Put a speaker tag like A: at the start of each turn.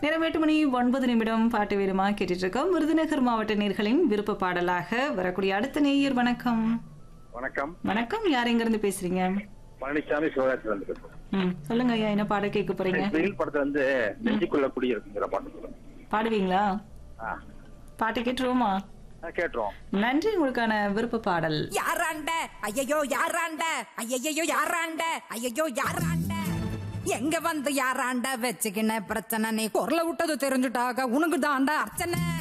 A: நேரம் எட்டு மணி ஒன்பது நிமிடம் பாட்டு வீரமா கேட்டுட்டு இருக்கோம் விருதுநகர் மாவட்ட நேர்களின் விருப்ப பாடலாக வரக்கூடிய அடுத்த நேயர் வணக்கம்
B: வணக்கம்
A: வணக்கம் யார் எங்க இருந்து பேசுறீங்க
B: பழனிசாமி சிவகாசி வந்து
A: ம் சொல்லுங்க ஐயா என்ன பாட கேட்க போறீங்க
B: வெயில் படத்துல வந்து நெஞ்சுக்குள்ள குடியிருக்குங்கிற பாட்டு சொல்லுங்க
A: பாடுவீங்களா
B: ஆ,
A: பாட்டு கேட்டுருவோமா
B: ஆ, கேட்டுருவோம்
A: நன்றி உங்களுக்கான விருப்ப பாடல்
C: யாராண்ட ஐயையோ யாராண்ட ஐயையோ யாராண்ட ஐயையோ யாராண்ட எங்க வந்து யாராண்ட வச்சுக்கின பிரச்சனை நீ குரல விட்டது தெரிஞ்சுட்டாக உனக்கு தாண்டா அர்ச்சனை